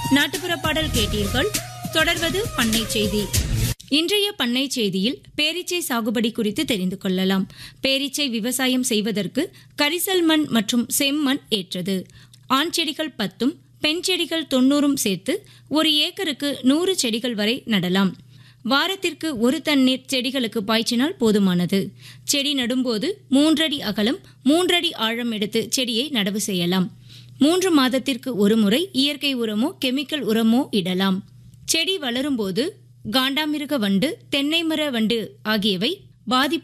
நாட்டுப்புற பாடல் கேட்டீர்கள் தொடர்வது பண்ணை செய்தி இன்றைய பண்ணை செய்தியில் பேரீச்சை சாகுபடி குறித்து தெரிந்து கொள்ளலாம் பேரீச்சை விவசாயம் செய்வதற்கு கரிசல் மண் மற்றும் செம்மண் ஏற்றது ஆண் செடிகள் பத்தும் பெண் செடிகள் தொண்ணூறும் சேர்த்து ஒரு ஏக்கருக்கு நூறு செடிகள் வரை நடலாம் வாரத்திற்கு ஒரு தண்ணீர் செடிகளுக்கு பாய்ச்சினால் போதுமானது செடி நடும்போது மூன்றடி அகலம் மூன்றடி ஆழம் எடுத்து செடியை நடவு செய்யலாம் மூன்று மாதத்திற்கு ஒரு முறை இயற்கை உரமோ கெமிக்கல் உரமோ இடலாம் செடி வளரும்போது காண்டாமிருக வண்டு தென்னை மர வண்டு ஆகியவை பாதிப்பு